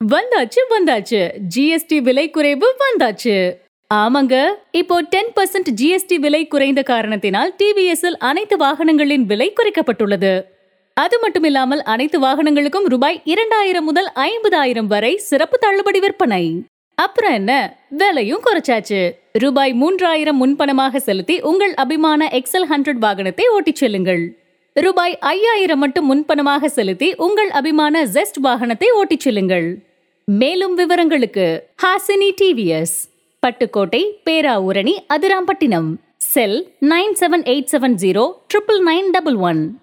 வந்தாச்சு வந்தாச்சு ஜிஎஸ்டி விலை குறைவு வந்தாச்சு ஆமாங்க இப்போ டென் பர்சன்ட் ஜிஎஸ்டி விலை குறைந்த காரணத்தினால் டிவிஎஸ்ஸில் அனைத்து வாகனங்களின் விலை குறைக்கப்பட்டுள்ளது அது மட்டும் இல்லாமல் அனைத்து வாகனங்களுக்கும் ரூபாய் இரண்டாயிரம் முதல் ஐம்பதாயிரம் வரை சிறப்பு தள்ளுபடி விற்பனை அப்புறம் என்ன விலையும் குறைச்சாச்சு ரூபாய் மூன்றாயிரம் முன்பணமாக செலுத்தி உங்கள் அபிமான எக்ஸல் ஹண்ட்ரட் வாகனத்தை ஓட்டிச் செல்லுங்கள் ரூபாய் ஐயாயிரம் மட்டும் முன்பணமாக செலுத்தி உங்கள் அபிமான ஜெஸ்ட் வாகனத்தை ஓட்டிச் செல்லுங்கள் மேலும் விவரங்களுக்கு Hasini TVS Pattukkottai Peravurani Adirampattinam cell nine seven eight seven zero triple nine double one